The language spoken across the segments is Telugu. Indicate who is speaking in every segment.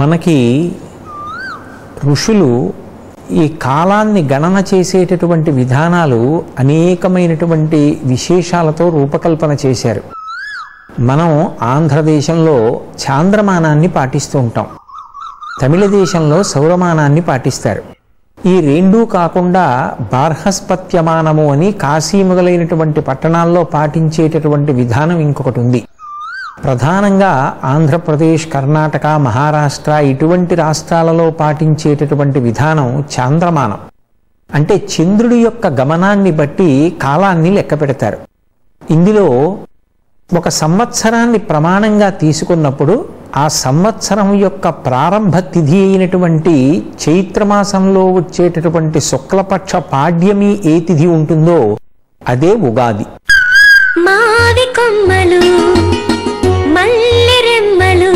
Speaker 1: మనకి ఋషులు ఈ కాలాన్ని గణన చేసేటటువంటి విధానాలు అనేకమైనటువంటి విశేషాలతో రూపకల్పన చేశారు మనం ఆంధ్రదేశంలో చాంద్రమానాన్ని పాటిస్తూ ఉంటాం తమిళ దేశంలో సౌరమానాన్ని పాటిస్తారు ఈ రెండూ కాకుండా బార్హస్పత్యమానము అని కాశీ మొదలైనటువంటి పట్టణాల్లో పాటించేటటువంటి విధానం ఇంకొకటి ఉంది ప్రధానంగా ఆంధ్రప్రదేశ్ కర్ణాటక మహారాష్ట్ర ఇటువంటి రాష్ట్రాలలో పాటించేటటువంటి విధానం చాంద్రమానం అంటే చంద్రుడి యొక్క గమనాన్ని బట్టి కాలాన్ని లెక్క పెడతారు ఇందులో ఒక సంవత్సరాన్ని ప్రమాణంగా తీసుకున్నప్పుడు ఆ సంవత్సరం యొక్క ప్రారంభ తిథి అయినటువంటి చైత్రమాసంలో వచ్చేటటువంటి శుక్లపక్ష పాడ్యమి ఏ తిథి ఉంటుందో అదే ఉగాది
Speaker 2: మావి కొమ్మలు మల్లె రెమ్మలు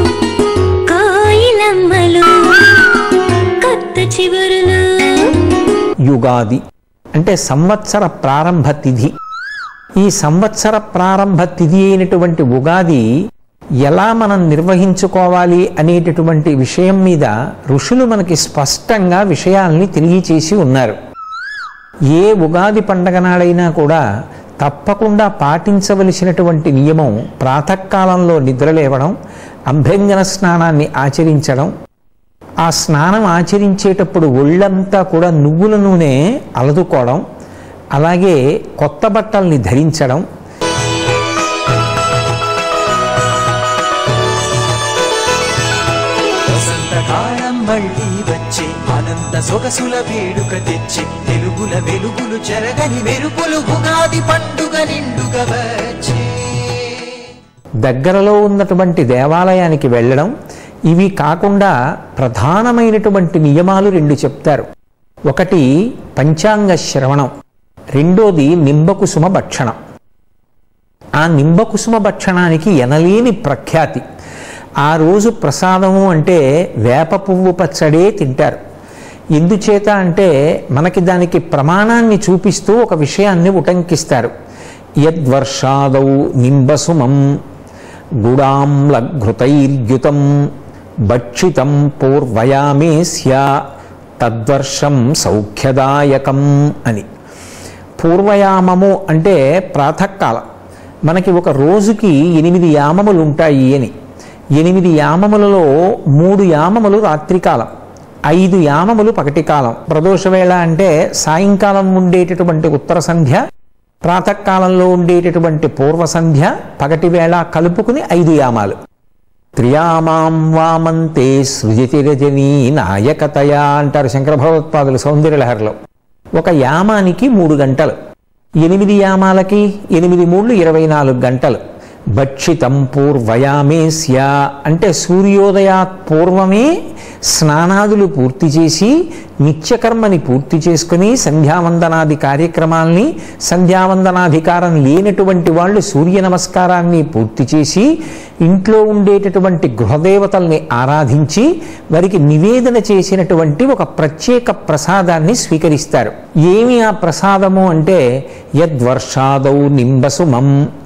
Speaker 2: కోయిలమ్మలు కొత్త చిగురులు
Speaker 1: యుగాది అంటే సంవత్సర ప్రారంభ తిథి ఈ సంవత్సర ప్రారంభ తిథి అయినటువంటి ఉగాది ఎలా మనం నిర్వహించుకోవాలి అనేటటువంటి విషయం మీద ఋషులు మనకి స్పష్టంగా విషయాల్ని తెలియచేసి ఉన్నారు ఏ ఉగాది పండగ నాడైనా కూడా తప్పకుండా పాటించవలసినటువంటి నియమం ప్రాతకాలంలో నిద్రలేవడం అభ్యంగన స్నానాన్ని ఆచరించడం ఆ స్నానం ఆచరించేటప్పుడు ఒళ్ళంతా కూడా నువ్వుల నూనె అలదుకోవడం అలాగే కొత్త బట్టల్ని ధరించడం
Speaker 3: వసంతకాలం మళ్ళీ వచ్చే అనంత సొగసుల వేడుక తెచ్చి తెలుగుల వెలుగులు చెరగని మెరుపులు ఉగాది పండుగ నిండుగా వచ్చే
Speaker 1: దగ్గరలో ఉన్నటువంటి దేవాలయానికి వెళ్ళడం ఇవి కాకుండా ప్రధానమైనటువంటి నియమాలు రెండు చెప్తారు ఒకటి పంచాంగ శ్రవణం రెండోది నింబకుసుమ భక్షణం ఆ నింబకుసుమ భక్షణానికి ఎనలేని ప్రఖ్యాతి ఆ రోజు ప్రసాదము అంటే వేప పువ్వు పచ్చడే తింటారు ఎందుచేత అంటే మనకి దానికి ప్రమాణాన్ని చూపిస్తూ ఒక విషయాన్ని ఉటంకిస్తారు యద్వర్షాదౌ నింబసుమం గుడాంలఘృతైర్యుతం భక్షితం పూర్వయామేస్య తద్వర్షం సౌఖ్యదాయకం అని పూర్వయామము అంటే ప్రాతకాలం మనకి ఒక రోజుకి ఎనిమిది యామములు ఉంటాయి అని ఎనిమిది యామములలో మూడు యామములు రాత్రికాలం ఐదు యామములు పగటి కాలం ప్రదోషవేళ అంటే సాయంకాలం ఉండేటటువంటి ఉత్తర సంధ్య ప్రాతకాలంలో ఉండేటటువంటి పూర్వ సంధ్య పగటి వేళ కలుపుకుని ఐదు యామాలు త్రియామాం వామంతే సృజతి రజనీ నాయకతయా అంటారు శంకర భగవత్పాదులు సౌందర్యలహరిలో ఒక యామానికి మూడు గంటలు ఎనిమిది యామాలకి ఎనిమిది మూడు ఇరవై నాలుగు గంటలు భక్షితం పూర్వయామేస్య అంటే సూర్యోదయాత్ పూర్వమే స్నానాదులు పూర్తి చేసి నిత్యకర్మని పూర్తి చేసుకుని సంధ్యావందనాది కార్యక్రమాల్ని సంధ్యావందనాధికారం లేనటువంటి వాళ్ళు సూర్య నమస్కారాన్ని పూర్తి చేసి ఇంట్లో ఉండేటటువంటి గృహదేవతల్ని ఆరాధించి వారికి నివేదన చేసినటువంటి ఒక ప్రత్యేక ప్రసాదాన్ని స్వీకరిస్తారు ఏమి ఆ ప్రసాదము అంటే యద్వర్షాదౌ నింబసుమం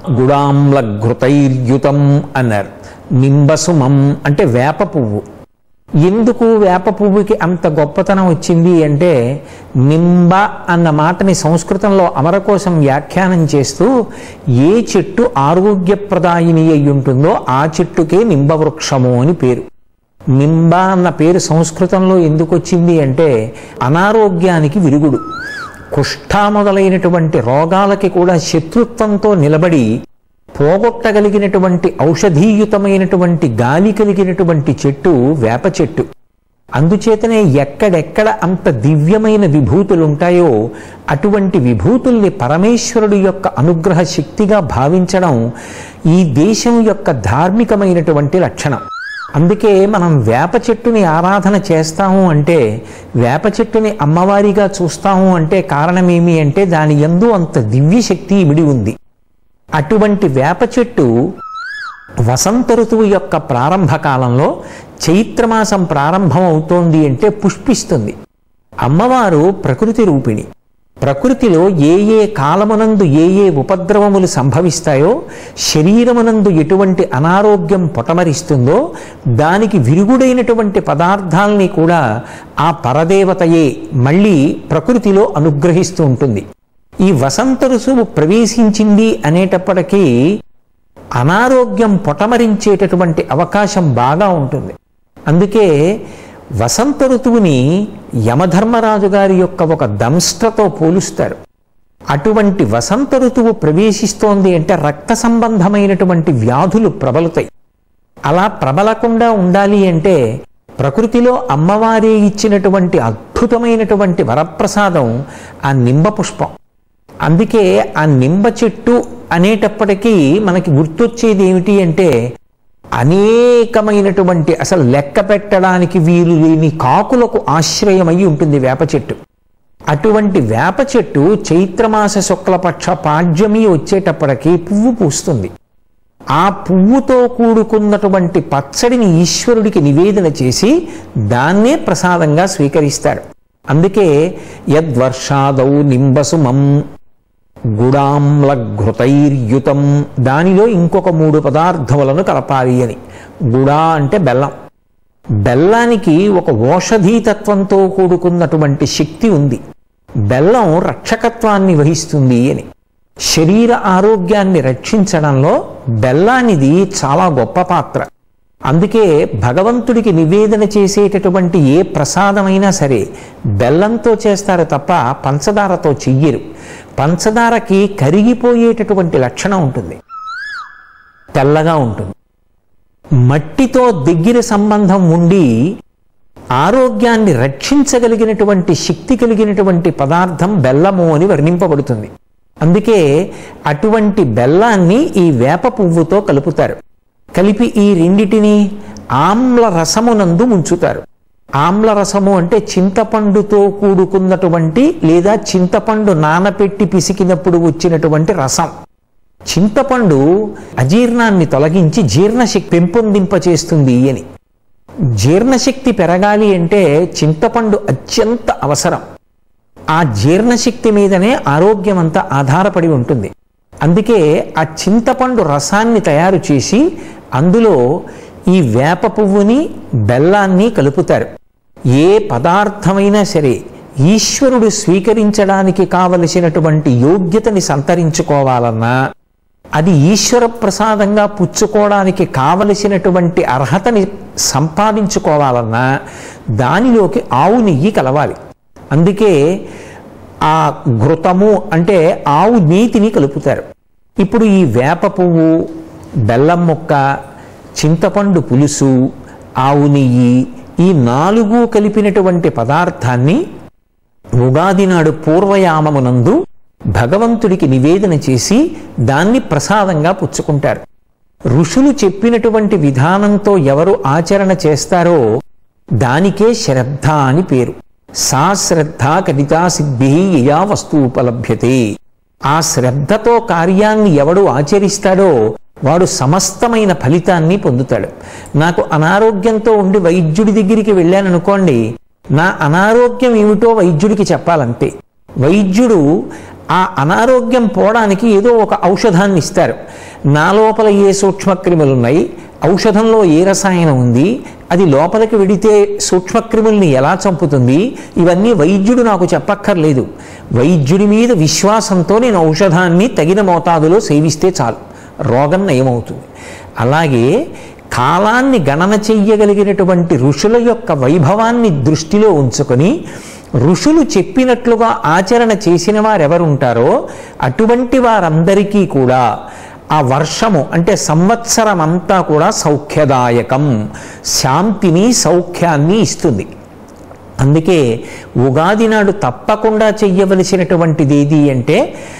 Speaker 1: గుడాంలఘృతైర్యుతం అన్నారు నింబసుమం అంటే వేప పువ్వు ఎందుకు వేప పువ్వుకి అంత గొప్పతనం వచ్చింది అంటే నింబ అన్న మాటని సంస్కృతంలో అమరకోశం వ్యాఖ్యానం చేస్తూ ఏ చెట్టు ఆరోగ్యప్రదాయిని అయి ఉంటుందో ఆ చెట్టుకే నింబవృక్షము అని పేరు నింబ అన్న పేరు సంస్కృతంలో ఎందుకు వచ్చింది అంటే అనారోగ్యానికి విరుగుడు కుష్ఠ మొదలైనటువంటి రోగాలకి కూడా శత్రుత్వంతో నిలబడి పోగొట్టగలిగినటువంటి ఔషధీయుతమైనటువంటి గాలి కలిగినటువంటి చెట్టు వేప చెట్టు అందుచేతనే ఎక్కడెక్కడ అంత దివ్యమైన విభూతులు ఉంటాయో అటువంటి విభూతుల్ని పరమేశ్వరుడు యొక్క అనుగ్రహ శక్తిగా భావించడం ఈ దేశం యొక్క ధార్మికమైనటువంటి లక్షణం అందుకే మనం వేప చెట్టుని ఆరాధన చేస్తాము అంటే వేప చెట్టుని అమ్మవారిగా చూస్తాము అంటే కారణమేమి అంటే దాని యందు అంత దివ్య శక్తి ఇమిడి ఉంది అటువంటి వేప చెట్టు వసంత ఋతువు యొక్క ప్రారంభ కాలంలో చైత్రమాసం ప్రారంభం అవుతోంది అంటే పుష్పిస్తుంది అమ్మవారు ప్రకృతి రూపిణి ప్రకృతిలో ఏ ఏ కాలమునందు ఏ ఏ ఉపద్రవములు సంభవిస్తాయో శరీరమునందు ఎటువంటి అనారోగ్యం పొటమరిస్తుందో దానికి విరుగుడైనటువంటి పదార్థాల్ని కూడా ఆ పరదేవతయే మళ్ళీ ప్రకృతిలో అనుగ్రహిస్తూ ఉంటుంది ఈ వసంత ఋతువు ప్రవేశించింది అనేటప్పటికీ అనారోగ్యం పొటమరించేటటువంటి అవకాశం బాగా ఉంటుంది అందుకే వసంత ఋతువుని యమధర్మరాజు గారి యొక్క ఒక దంష్ట్రతో పోలుస్తారు అటువంటి వసంత ఋతువు ప్రవేశిస్తోంది అంటే రక్త సంబంధమైనటువంటి వ్యాధులు ప్రబలుతాయి అలా ప్రబలకుండా ఉండాలి అంటే ప్రకృతిలో అమ్మవారే ఇచ్చినటువంటి అద్భుతమైనటువంటి వరప్రసాదం ఆ నింబ పుష్పం అందుకే ఆ నింబ చెట్టు అనేటప్పటికీ మనకి గుర్తొచ్చేది ఏమిటి అంటే అనేకమైనటువంటి అసలు లెక్క పెట్టడానికి వీలు లేని కాకులకు ఆశ్రయమై ఉంటుంది వేప చెట్టు అటువంటి వేప చెట్టు చైత్రమాస శుక్లపక్ష పాడ్యమి వచ్చేటప్పటికి పువ్వు పూస్తుంది ఆ పువ్వుతో కూడుకున్నటువంటి పచ్చడిని ఈశ్వరుడికి నివేదన చేసి దాన్నే ప్రసాదంగా స్వీకరిస్తాడు అందుకే యద్వర్షాదౌ నింబసుమం గుడాంలఘృతైర్యుతం దానిలో ఇంకొక మూడు పదార్థములను కలపాలి అని గుడా అంటే బెల్లం బెల్లానికి ఒక ఓషధీతత్వంతో కూడుకున్నటువంటి శక్తి ఉంది బెల్లం రక్షకత్వాన్ని వహిస్తుంది అని శరీర ఆరోగ్యాన్ని రక్షించడంలో బెల్లానిది చాలా గొప్ప పాత్ర అందుకే భగవంతుడికి నివేదన చేసేటటువంటి ఏ ప్రసాదమైనా సరే బెల్లంతో చేస్తారు తప్ప పంచదారతో చెయ్యరు పంచదారకి కరిగిపోయేటటువంటి లక్షణం ఉంటుంది తెల్లగా ఉంటుంది మట్టితో దగ్గర సంబంధం ఉండి ఆరోగ్యాన్ని రక్షించగలిగినటువంటి శక్తి కలిగినటువంటి పదార్థం బెల్లము అని వర్ణింపబడుతుంది అందుకే అటువంటి బెల్లాన్ని ఈ వేప పువ్వుతో కలుపుతారు కలిపి ఈ రెండిటిని ఆమ్ల రసమునందు ముంచుతారు ఆమ్ల రసము అంటే చింతపండుతో కూడుకున్నటువంటి లేదా చింతపండు నానపెట్టి పిసికినప్పుడు వచ్చినటువంటి రసం చింతపండు అజీర్ణాన్ని తొలగించి జీర్ణశక్తి పెంపొందింపచేస్తుంది అని జీర్ణశక్తి పెరగాలి అంటే చింతపండు అత్యంత అవసరం ఆ జీర్ణశక్తి మీదనే ఆరోగ్యం అంతా ఆధారపడి ఉంటుంది అందుకే ఆ చింతపండు రసాన్ని తయారు చేసి అందులో ఈ వేప పువ్వుని బెల్లాన్ని కలుపుతారు ఏ పదార్థమైనా సరే ఈశ్వరుడు స్వీకరించడానికి కావలసినటువంటి యోగ్యతని సంతరించుకోవాలన్నా అది ఈశ్వర ప్రసాదంగా పుచ్చుకోవడానికి కావలసినటువంటి అర్హతని సంపాదించుకోవాలన్నా దానిలోకి ఆవు నెయ్యి కలవాలి అందుకే ఆ ఘృతము అంటే ఆవు నీతిని కలుపుతారు ఇప్పుడు ఈ వేప పువ్వు బెల్లం ముక్క చింతపండు పులుసు ఆవు నెయ్యి ఈ నాలుగు కలిపినటువంటి పదార్థాన్ని ఉగాది నాడు పూర్వయామమునందు భగవంతుడికి నివేదన చేసి దాన్ని ప్రసాదంగా పుచ్చుకుంటారు ఋషులు చెప్పినటువంటి విధానంతో ఎవరు ఆచరణ చేస్తారో దానికే శ్రద్ధ అని పేరు సా శ్రద్ధ కవితా సిద్ధి యయా వస్తువు ఉపలభ్యతే ఆ శ్రద్ధతో కార్యాన్ని ఎవడు ఆచరిస్తాడో వాడు సమస్తమైన ఫలితాన్ని పొందుతాడు నాకు అనారోగ్యంతో ఉండి వైద్యుడి దగ్గరికి వెళ్ళాననుకోండి నా అనారోగ్యం ఏమిటో వైద్యుడికి చెప్పాలంతే వైద్యుడు ఆ అనారోగ్యం పోవడానికి ఏదో ఒక ఔషధాన్ని ఇస్తారు నా లోపల ఏ సూక్ష్మక్రిములు ఉన్నాయి ఔషధంలో ఏ రసాయనం ఉంది అది లోపలికి వెడితే సూక్ష్మక్రిముల్ని ఎలా చంపుతుంది ఇవన్నీ వైద్యుడు నాకు చెప్పక్కర్లేదు వైద్యుడి మీద విశ్వాసంతో నేను ఔషధాన్ని తగిన మోతాదులో సేవిస్తే చాలు రోగం నయమవుతుంది అలాగే కాలాన్ని గణన చెయ్యగలిగినటువంటి ఋషుల యొక్క వైభవాన్ని దృష్టిలో ఉంచుకొని ఋషులు చెప్పినట్లుగా ఆచరణ చేసిన వారెవరుంటారో అటువంటి వారందరికీ కూడా ఆ వర్షము అంటే సంవత్సరం అంతా కూడా సౌఖ్యదాయకం శాంతిని సౌఖ్యాన్ని ఇస్తుంది అందుకే ఉగాది నాడు తప్పకుండా చెయ్యవలసినటువంటిది ఏది అంటే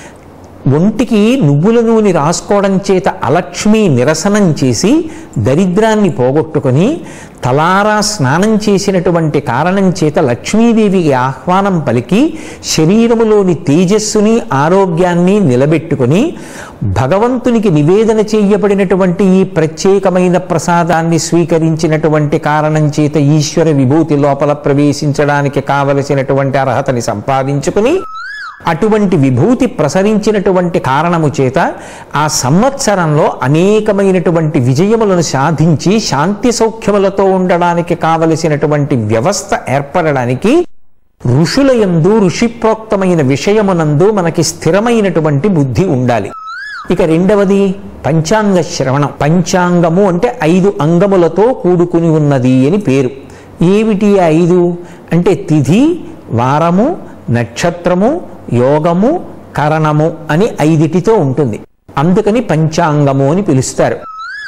Speaker 1: ఒంటికి నువ్వుల నూనె రాసుకోవడం చేత అలక్ష్మి నిరసనం చేసి దరిద్రాన్ని పోగొట్టుకొని తలారా స్నానం చేసినటువంటి కారణం చేత లక్ష్మీదేవికి ఆహ్వానం పలికి శరీరములోని తేజస్సుని ఆరోగ్యాన్ని నిలబెట్టుకొని భగవంతునికి నివేదన చేయబడినటువంటి ఈ ప్రత్యేకమైన ప్రసాదాన్ని స్వీకరించినటువంటి కారణం చేత ఈశ్వర విభూతి లోపల ప్రవేశించడానికి కావలసినటువంటి అర్హతని సంపాదించుకుని అటువంటి విభూతి ప్రసరించినటువంటి కారణము చేత ఆ సంవత్సరంలో అనేకమైనటువంటి విజయములను సాధించి శాంతి సౌఖ్యములతో ఉండడానికి కావలసినటువంటి వ్యవస్థ ఏర్పడడానికి ఋషుల యందు ఋషిప్రోక్తమైన విషయమునందు మనకి స్థిరమైనటువంటి బుద్ధి ఉండాలి ఇక రెండవది పంచాంగ శ్రవణం పంచాంగము అంటే ఐదు అంగములతో కూడుకుని ఉన్నది అని పేరు ఏమిటి ఆ ఐదు అంటే తిథి వారము నక్షత్రము యోగము కరణము అని ఐదిటితో ఉంటుంది అందుకని పంచాంగము అని పిలుస్తారు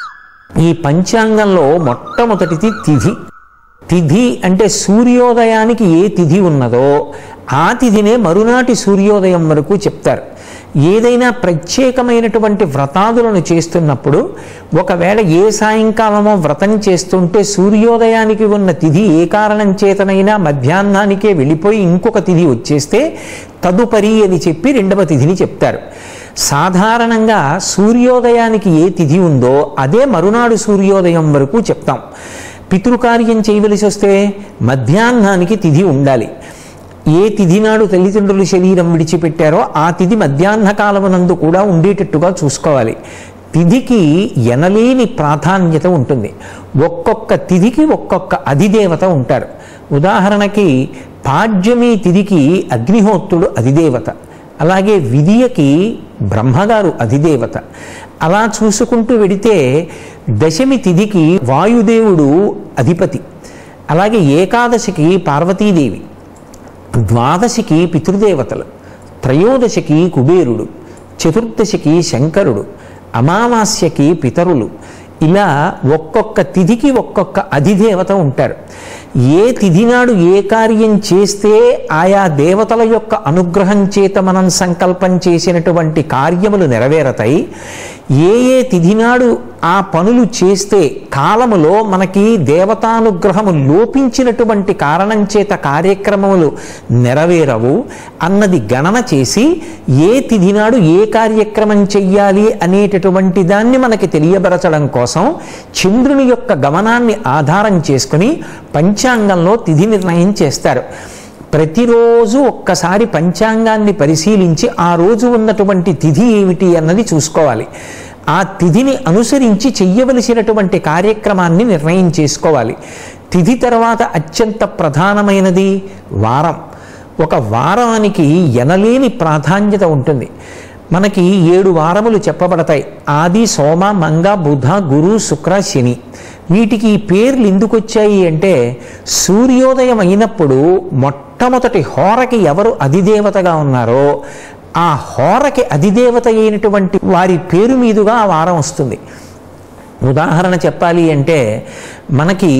Speaker 1: ఈ పంచాంగంలో మొట్టమొదటిది తిథి తిథి అంటే సూర్యోదయానికి ఏ తిథి ఉన్నదో ఆ తిథినే మరునాటి సూర్యోదయం వరకు చెప్తారు ఏదైనా ప్రత్యేకమైనటువంటి వ్రతాదులను చేస్తున్నప్పుడు ఒకవేళ ఏ సాయంకాలమో వ్రతం చేస్తుంటే సూర్యోదయానికి ఉన్న తిథి ఏ కారణం చేతనైనా మధ్యాహ్నానికే వెళ్ళిపోయి ఇంకొక తిథి వచ్చేస్తే తదుపరి అని చెప్పి రెండవ తిథిని చెప్తారు సాధారణంగా సూర్యోదయానికి ఏ తిథి ఉందో అదే మరునాడు సూర్యోదయం వరకు చెప్తాం పితృకార్యం చేయవలసి వస్తే మధ్యాహ్నానికి తిథి ఉండాలి ఏ తిథి నాడు తల్లిదండ్రులు శరీరం విడిచిపెట్టారో ఆ తిథి మధ్యాహ్న కాలమునందు కూడా ఉండేటట్టుగా చూసుకోవాలి తిథికి ఎనలేని ప్రాధాన్యత ఉంటుంది ఒక్కొక్క తిథికి ఒక్కొక్క అధిదేవత ఉంటారు ఉదాహరణకి పాడ్యమి తిథికి అగ్నిహోత్రుడు అధిదేవత అలాగే విధియకి బ్రహ్మగారు అధిదేవత అలా చూసుకుంటూ వెడితే దశమి తిథికి వాయుదేవుడు అధిపతి అలాగే ఏకాదశికి పార్వతీదేవి ద్వాదశికి పితృదేవతలు త్రయోదశికి కుబేరుడు చతుర్దశికి శంకరుడు అమావాస్యకి పితరులు ఇలా ఒక్కొక్క తిథికి ఒక్కొక్క అధిదేవత ఉంటారు ఏ తిథి నాడు ఏ కార్యం చేస్తే ఆయా దేవతల యొక్క అనుగ్రహం చేత మనం సంకల్పం చేసినటువంటి కార్యములు నెరవేరతాయి ఏ ఏ తిథి నాడు ఆ పనులు చేస్తే కాలములో మనకి దేవతానుగ్రహము లోపించినటువంటి కారణం చేత కార్యక్రమములు నెరవేరవు అన్నది గణన చేసి ఏ తిథి నాడు ఏ కార్యక్రమం చెయ్యాలి అనేటటువంటి దాన్ని మనకి తెలియబరచడం కోసం చంద్రుని యొక్క గమనాన్ని ఆధారం చేసుకుని పంచాంగంలో తిథి నిర్ణయం చేస్తారు ప్రతిరోజు ఒక్కసారి పంచాంగాన్ని పరిశీలించి ఆ రోజు ఉన్నటువంటి తిథి ఏమిటి అన్నది చూసుకోవాలి ఆ తిథిని అనుసరించి చెయ్యవలసినటువంటి కార్యక్రమాన్ని నిర్ణయం చేసుకోవాలి తిథి తర్వాత అత్యంత ప్రధానమైనది వారం ఒక వారానికి ఎనలేని ప్రాధాన్యత ఉంటుంది మనకి ఏడు వారములు చెప్పబడతాయి ఆది సోమ మంగ బుధ గురు శుక్ర శని వీటికి ఈ పేర్లు ఎందుకు వచ్చాయి అంటే సూర్యోదయం అయినప్పుడు మొట్టమొదటి హోరకి ఎవరు అధిదేవతగా ఉన్నారో ఆ హోరకి అధిదేవత అయినటువంటి వారి పేరు మీదుగా ఆ వారం వస్తుంది ఉదాహరణ చెప్పాలి అంటే మనకి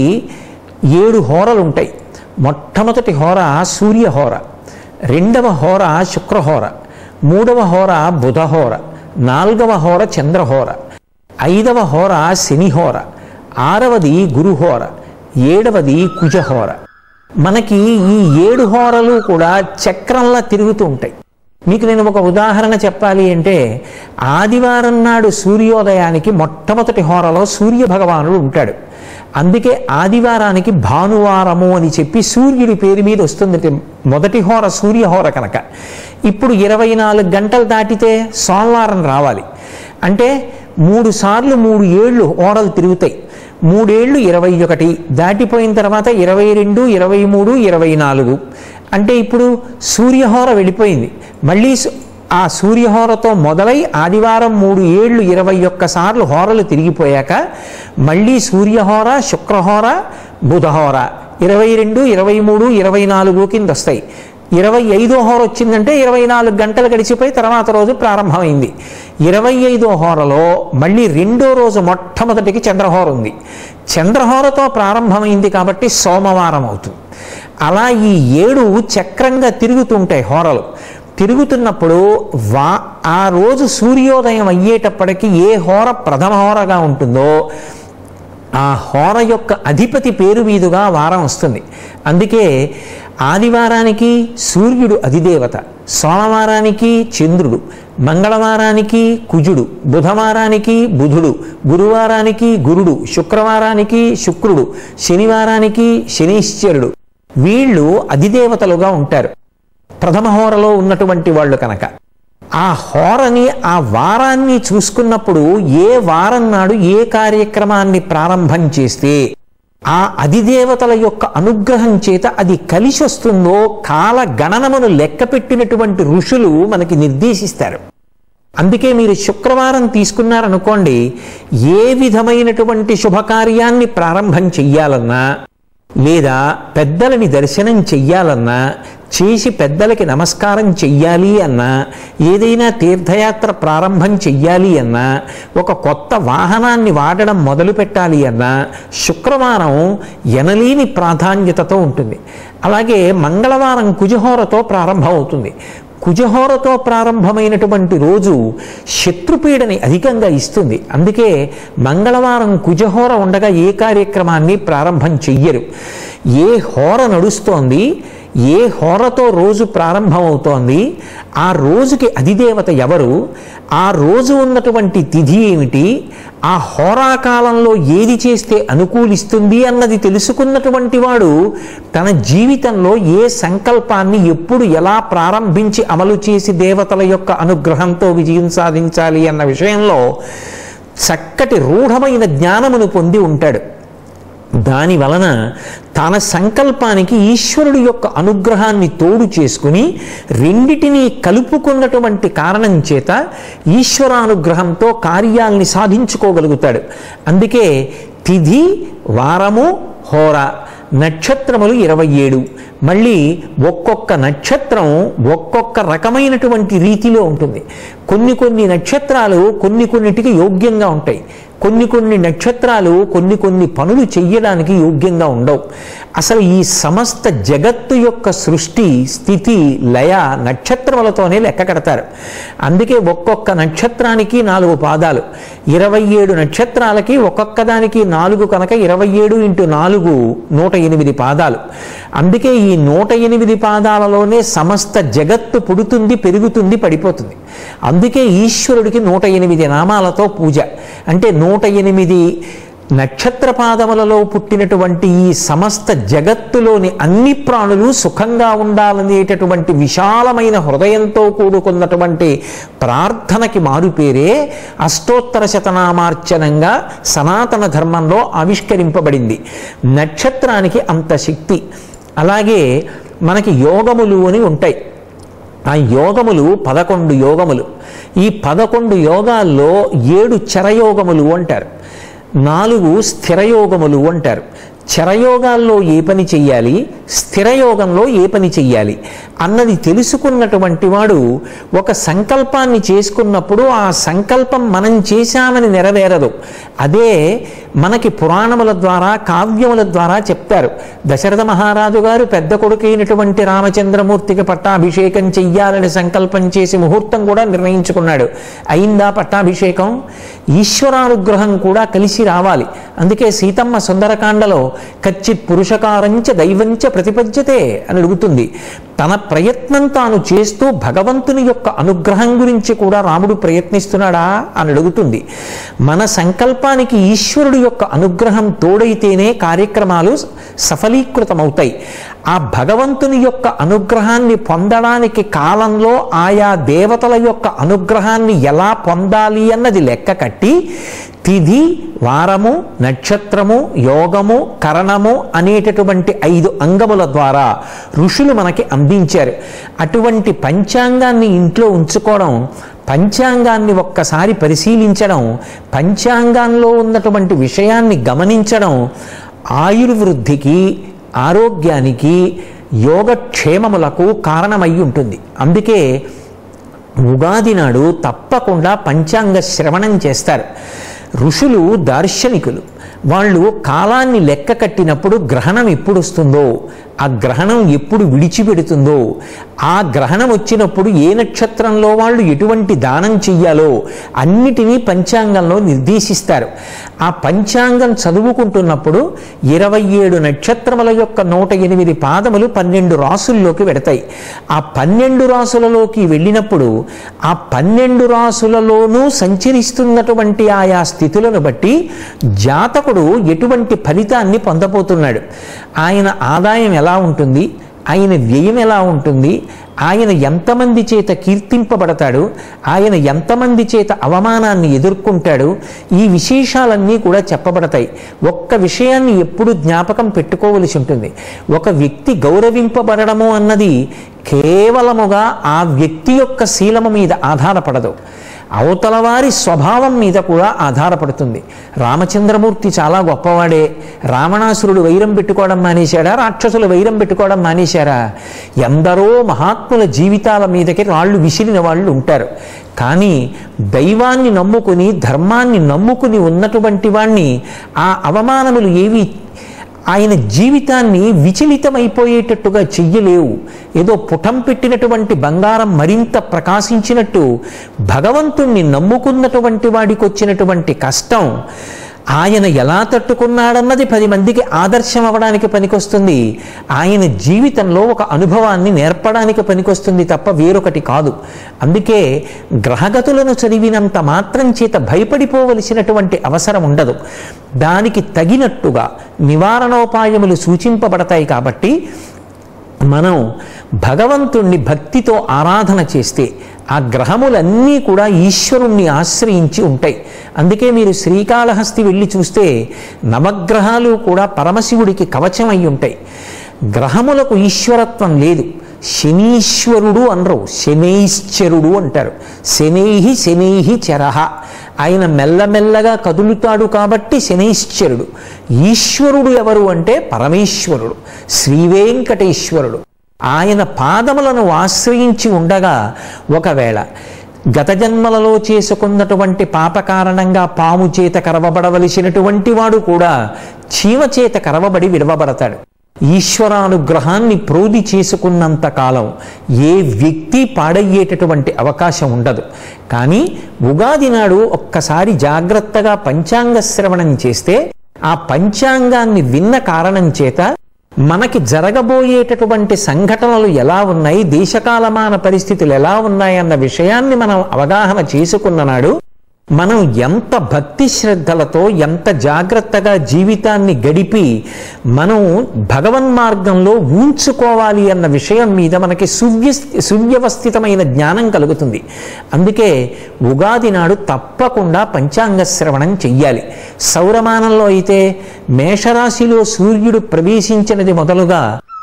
Speaker 1: ఏడు హోరలు ఉంటాయి మొట్టమొదటి హోర సూర్యహోర రెండవ హోర శుక్రహోర మూడవ హోర బుధహోర నాలుగవ హోర చంద్రహోర ఐదవ హోర శనిహోర ఆరవది గురుహోర ఏడవది కుజహోర మనకి ఈ ఏడు హోరలు కూడా చక్రంలా తిరుగుతూ ఉంటాయి మీకు నేను ఒక ఉదాహరణ చెప్పాలి అంటే ఆదివారం నాడు సూర్యోదయానికి మొట్టమొదటి హోరలో సూర్య భగవానుడు ఉంటాడు అందుకే ఆదివారానికి భానువారము అని చెప్పి సూర్యుడి పేరు మీద వస్తుంది మొదటి హోర సూర్యహోర కనుక ఇప్పుడు ఇరవై నాలుగు గంటలు దాటితే సోమవారం రావాలి అంటే మూడు సార్లు మూడు ఏళ్ళు ఓడలు తిరుగుతాయి మూడేళ్లు ఇరవై ఒకటి దాటిపోయిన తర్వాత ఇరవై రెండు ఇరవై మూడు ఇరవై నాలుగు అంటే ఇప్పుడు సూర్యహోర వెళ్ళిపోయింది మళ్ళీ సు- ఆ సూర్యహోరతో మొదలై ఆదివారం మూడు ఏళ్ళు ఇరవై ఒక్క సార్లు హోరలు తిరిగిపోయాక మళ్ళీ సూర్యహోర శుక్రహోర బుధహోర ఇరవై రెండు ఇరవై మూడు ఇరవై నాలుగు కింద వస్తాయి ఇరవై ఐదో హోర వచ్చిందంటే ఇరవై నాలుగు గంటలు గడిచిపోయి తర్వాత రోజు ప్రారంభమైంది ఇరవై ఐదో హోరలో మళ్ళీ రెండో రోజు మొట్టమొదటికి చంద్రహోర ఉంది చంద్రహోరతో ప్రారంభమైంది కాబట్టి సోమవారం అవుతుంది అలా ఈ ఏడు చక్రంగా తిరుగుతుంటాయి హోరలు తిరుగుతున్నప్పుడు వా ఆ రోజు సూర్యోదయం అయ్యేటప్పటికి ఏ హోర ప్రథమ హోరగా ఉంటుందో ఆ హోర యొక్క అధిపతి పేరు మీదుగా వారం వస్తుంది అందుకే ఆదివారానికి సూర్యుడు అధిదేవత సోమవారానికి చంద్రుడు మంగళవారానికి కుజుడు బుధవారానికి బుధుడు గురువారానికి గురుడు శుక్రవారానికి శుక్రుడు శనివారానికి శనీశ్వరుడు వీళ్ళు అధిదేవతలుగా ఉంటారు ప్రథమ హోరలో ఉన్నటువంటి వాళ్ళు కనుక ఆ హోరని ఆ వారాన్ని చూసుకున్నప్పుడు ఏ వారం నాడు ఏ కార్యక్రమాన్ని ప్రారంభం చేస్తే ఆ అధిదేవతల యొక్క అనుగ్రహం చేత అది కలిసి వస్తుందో కాల గణనమును లెక్క పెట్టినటువంటి ఋషులు మనకి నిర్దేశిస్తారు అందుకే మీరు శుక్రవారం తీసుకున్నారనుకోండి ఏ విధమైనటువంటి శుభకార్యాన్ని ప్రారంభం చెయ్యాలన్నా లేదా పెద్దలని దర్శనం చెయ్యాలన్నా చేసి పెద్దలకి నమస్కారం చెయ్యాలి అన్నా ఏదైనా తీర్థయాత్ర ప్రారంభం చెయ్యాలి అన్నా ఒక కొత్త వాహనాన్ని వాడడం మొదలు పెట్టాలి అన్నా శుక్రవారం ఎనలేని ప్రాధాన్యతతో ఉంటుంది అలాగే మంగళవారం కుజహోరతో ప్రారంభం అవుతుంది కుజహోరతో ప్రారంభమైనటువంటి రోజు శత్రుపీడని అధికంగా ఇస్తుంది అందుకే మంగళవారం కుజహోర ఉండగా ఏ కార్యక్రమాన్ని ప్రారంభం చెయ్యరు ఏ హోర నడుస్తోంది ఏ హోరతో రోజు ప్రారంభమవుతోంది ఆ రోజుకి అధిదేవత ఎవరు ఆ రోజు ఉన్నటువంటి తిథి ఏమిటి ఆ హోరాకాలంలో ఏది చేస్తే అనుకూలిస్తుంది అన్నది తెలుసుకున్నటువంటి వాడు తన జీవితంలో ఏ సంకల్పాన్ని ఎప్పుడు ఎలా ప్రారంభించి అమలు చేసి దేవతల యొక్క అనుగ్రహంతో విజయం సాధించాలి అన్న విషయంలో చక్కటి రూఢమైన జ్ఞానమును పొంది ఉంటాడు దాని వలన తన సంకల్పానికి ఈశ్వరుడు యొక్క అనుగ్రహాన్ని తోడు చేసుకుని రెండిటినీ కలుపుకున్నటువంటి కారణం చేత ఈశ్వరానుగ్రహంతో కార్యాల్ని సాధించుకోగలుగుతాడు అందుకే తిథి వారము హోర నక్షత్రములు ఇరవై ఏడు మళ్ళీ ఒక్కొక్క నక్షత్రం ఒక్కొక్క రకమైనటువంటి రీతిలో ఉంటుంది కొన్ని కొన్ని నక్షత్రాలు కొన్ని కొన్నిటికి యోగ్యంగా ఉంటాయి కొన్ని కొన్ని నక్షత్రాలు కొన్ని కొన్ని పనులు చెయ్యడానికి యోగ్యంగా ఉండవు అసలు ఈ సమస్త జగత్తు యొక్క సృష్టి స్థితి లయ నక్షత్రములతోనే లెక్క కడతారు అందుకే ఒక్కొక్క నక్షత్రానికి నాలుగు పాదాలు ఇరవై ఏడు నక్షత్రాలకి ఒక్కొక్క దానికి నాలుగు కనుక ఇరవై ఏడు ఇంటూ నాలుగు నూట ఎనిమిది పాదాలు అందుకే ఈ నూట ఎనిమిది పాదాలలోనే సమస్త జగత్తు పుడుతుంది పెరుగుతుంది పడిపోతుంది అందుకే ఈశ్వరుడికి నూట ఎనిమిది నామాలతో పూజ అంటే నూట ఎనిమిది నక్షత్ర పాదములలో పుట్టినటువంటి ఈ సమస్త జగత్తులోని అన్ని ప్రాణులు సుఖంగా ఉండాలనేటటువంటి విశాలమైన హృదయంతో కూడుకున్నటువంటి ప్రార్థనకి మారుపేరే అష్టోత్తర శతనామార్చనంగా సనాతన ధర్మంలో ఆవిష్కరింపబడింది నక్షత్రానికి అంత శక్తి అలాగే మనకి యోగములు అని ఉంటాయి ఆ యోగములు పదకొండు యోగములు ఈ పదకొండు యోగాల్లో ఏడు చరయోగములు అంటారు నాలుగు స్థిరయోగములు అంటారు చరయోగాల్లో ఏ పని చెయ్యాలి స్థిరయోగంలో ఏ పని చెయ్యాలి అన్నది తెలుసుకున్నటువంటి వాడు ఒక సంకల్పాన్ని చేసుకున్నప్పుడు ఆ సంకల్పం మనం చేశామని నెరవేరదు అదే మనకి పురాణముల ద్వారా కావ్యముల ద్వారా చెప్తారు దశరథ మహారాజు గారు పెద్ద కొడుకైనటువంటి రామచంద్రమూర్తికి పట్టాభిషేకం చెయ్యాలని సంకల్పం చేసి ముహూర్తం కూడా నిర్ణయించుకున్నాడు అయిందా పట్టాభిషేకం ఈశ్వరానుగ్రహం కూడా కలిసి రావాలి అందుకే సీతమ్మ సుందరకాండలో కచ్చిత్ పురుషకారంచ దైవంచ ప్రతిపద్యతే అని అడుగుతుంది తన ప్రయత్నం తాను చేస్తూ భగవంతుని యొక్క అనుగ్రహం గురించి కూడా రాముడు ప్రయత్నిస్తున్నాడా అని అడుగుతుంది మన సంకల్పానికి ఈశ్వరుడు యొక్క అనుగ్రహం తోడైతేనే కార్యక్రమాలు సఫలీకృతమవుతాయి ఆ భగవంతుని యొక్క అనుగ్రహాన్ని పొందడానికి కాలంలో ఆయా దేవతల యొక్క అనుగ్రహాన్ని ఎలా పొందాలి అన్నది లెక్క కట్టి తిథి వారము నక్షత్రము యోగము కరణము అనేటటువంటి ఐదు అంగముల ద్వారా ఋషులు మనకి అందించారు అటువంటి పంచాంగాన్ని ఇంట్లో ఉంచుకోవడం పంచాంగాన్ని ఒక్కసారి పరిశీలించడం పంచాంగంలో ఉన్నటువంటి విషయాన్ని గమనించడం ఆయుర్వృద్ధికి ఆరోగ్యానికి యోగక్షేమములకు కారణమై ఉంటుంది అందుకే ఉగాది నాడు తప్పకుండా పంచాంగ శ్రవణం చేస్తారు ఋషులు దార్శనికులు వాళ్ళు కాలాన్ని లెక్క కట్టినప్పుడు గ్రహణం ఎప్పుడు వస్తుందో ఆ గ్రహణం ఎప్పుడు విడిచిపెడుతుందో ఆ గ్రహణం వచ్చినప్పుడు ఏ నక్షత్రంలో వాళ్ళు ఎటువంటి దానం చెయ్యాలో అన్నిటినీ పంచాంగంలో నిర్దేశిస్తారు ఆ పంచాంగం చదువుకుంటున్నప్పుడు ఇరవై ఏడు నక్షత్రముల యొక్క నూట ఎనిమిది పాదములు పన్నెండు రాసుల్లోకి వెడతాయి ఆ పన్నెండు రాసులలోకి వెళ్ళినప్పుడు ఆ పన్నెండు రాసులలోనూ సంచరిస్తున్నటువంటి ఆయా స్థితులను బట్టి జాతకుడు ఎటువంటి ఫలితాన్ని పొందబోతున్నాడు ఆయన ఆదాయం ఎలా ఉంటుంది ఆయన వ్యయం ఎలా ఉంటుంది ఆయన ఎంతమంది చేత కీర్తింపబడతాడు ఆయన ఎంతమంది చేత అవమానాన్ని ఎదుర్కొంటాడు ఈ విశేషాలన్నీ కూడా చెప్పబడతాయి ఒక్క విషయాన్ని ఎప్పుడు జ్ఞాపకం పెట్టుకోవలసి ఉంటుంది ఒక వ్యక్తి గౌరవింపబడము అన్నది కేవలముగా ఆ వ్యక్తి యొక్క శీలము మీద ఆధారపడదు అవతల వారి స్వభావం మీద కూడా ఆధారపడుతుంది రామచంద్రమూర్తి చాలా గొప్పవాడే రావణాసురుడు వైరం పెట్టుకోవడం మానేశాడా రాక్షసులు వైరం పెట్టుకోవడం మానేశారా ఎందరో మహాత్ముల జీవితాల మీదకి రాళ్ళు విసిరిన వాళ్ళు ఉంటారు కానీ దైవాన్ని నమ్ముకుని ధర్మాన్ని నమ్ముకుని ఉన్నటువంటి వాణ్ణి ఆ అవమానములు ఏవి ఆయన జీవితాన్ని విచలితమైపోయేటట్టుగా చెయ్యలేవు ఏదో పుటం పెట్టినటువంటి బంగారం మరింత ప్రకాశించినట్టు భగవంతుణ్ణి నమ్ముకున్నటువంటి వాడికి వచ్చినటువంటి కష్టం ఆయన ఎలా తట్టుకున్నాడన్నది పది మందికి ఆదర్శం అవ్వడానికి పనికొస్తుంది ఆయన జీవితంలో ఒక అనుభవాన్ని నేర్పడానికి పనికొస్తుంది తప్ప వేరొకటి కాదు అందుకే గ్రహగతులను చదివినంత మాత్రం చేత భయపడిపోవలసినటువంటి అవసరం ఉండదు దానికి తగినట్టుగా నివారణోపాయములు సూచింపబడతాయి కాబట్టి మనం భగవంతుణ్ణి భక్తితో ఆరాధన చేస్తే ఆ గ్రహములన్నీ కూడా ఈశ్వరుణ్ణి ఆశ్రయించి ఉంటాయి అందుకే మీరు శ్రీకాళహస్తి వెళ్ళి చూస్తే నవగ్రహాలు కూడా పరమశివుడికి కవచం అయి ఉంటాయి గ్రహములకు ఈశ్వరత్వం లేదు శనీశ్వరుడు అనరు శనైశ్చరుడు అంటారు శనైహి శనైహి చరహ ఆయన మెల్లమెల్లగా కదులుతాడు కాబట్టి శనైశ్చరుడు ఈశ్వరుడు ఎవరు అంటే పరమేశ్వరుడు శ్రీవేంకటేశ్వరుడు ఆయన పాదములను ఆశ్రయించి ఉండగా ఒకవేళ గత జన్మలలో చేసుకున్నటువంటి పాప కారణంగా పాము చేత కరవబడవలసినటువంటి వాడు కూడా చీమ చేత కరవబడి విడవబడతాడు ఈశ్వరానుగ్రహాన్ని ప్రోది చేసుకున్నంత కాలం ఏ వ్యక్తి పాడయ్యేటటువంటి అవకాశం ఉండదు కానీ ఉగాది నాడు ఒక్కసారి జాగ్రత్తగా పంచాంగ శ్రవణం చేస్తే ఆ పంచాంగాన్ని విన్న కారణం చేత మనకి జరగబోయేటటువంటి సంఘటనలు ఎలా ఉన్నాయి దేశకాలమాన పరిస్థితులు ఎలా ఉన్నాయన్న విషయాన్ని మనం అవగాహన చేసుకున్న నాడు మనం ఎంత భక్తి శ్రద్ధలతో ఎంత జాగ్రత్తగా జీవితాన్ని గడిపి మనం భగవన్ మార్గంలో ఉంచుకోవాలి అన్న విషయం మీద మనకి సువ్య సువ్యవస్థితమైన జ్ఞానం కలుగుతుంది అందుకే ఉగాది నాడు తప్పకుండా పంచాంగ శ్రవణం చెయ్యాలి సౌరమానంలో అయితే మేషరాశిలో సూర్యుడు ప్రవేశించినది మొదలుగా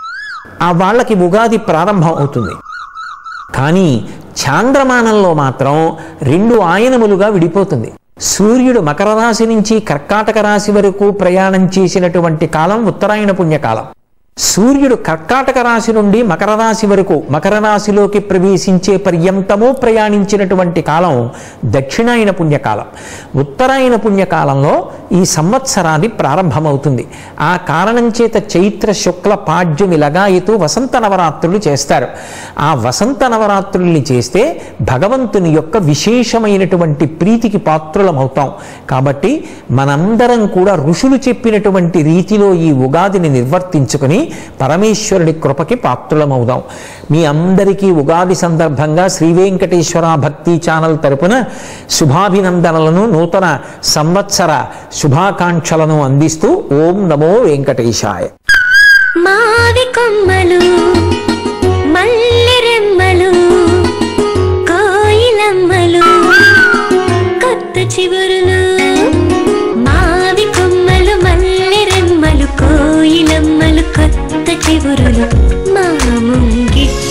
Speaker 1: ఆ వాళ్ళకి ఉగాది ప్రారంభం అవుతుంది కానీ చాంద్రమానంలో మాత్రం రెండు ఆయనములుగా విడిపోతుంది సూర్యుడు మకర రాశి నుంచి కర్కాటక రాశి వరకు ప్రయాణం చేసినటువంటి కాలం ఉత్తరాయణ పుణ్యకాలం సూర్యుడు కర్కాటక రాశి నుండి మకర రాశి వరకు మకర రాశిలోకి ప్రవేశించే పర్యంతము ప్రయాణించినటువంటి కాలం దక్షిణాయన పుణ్యకాలం ఉత్తరాయణ పుణ్యకాలంలో ఈ సంవత్సరాది ప్రారంభమవుతుంది ఆ కారణం చేత చైత్ర శుక్ల పాడ్యమి లగాయతు వసంత నవరాత్రులు చేస్తారు ఆ వసంత నవరాత్రుల్ని చేస్తే భగవంతుని యొక్క విశేషమైనటువంటి ప్రీతికి పాత్రులమవుతాం కాబట్టి మనందరం కూడా ఋషులు చెప్పినటువంటి రీతిలో ఈ ఉగాదిని నిర్వర్తించుకుని పరమేశ్వరుడి కృపకి పాత్రులమవుదాం మీ అందరికీ ఉగాది సందర్భంగా శ్రీ వెంకటేశ్వర భక్తి ఛానల్ తరపున శుభాభినందనలను నూతన సంవత్సర శుభాకాంక్షలను అందిస్తూ ఓం నమో వెంకటేశాయ
Speaker 2: మావి కొమ్మలు మల్లెరెమ్మలు కోయిలమ్మలు కొత్త చిగురులు మావి కొమ్మలు మల్లెరెమ్మలు కోయిలమ్మలు కొత్త చిగురులు మా ముంగిట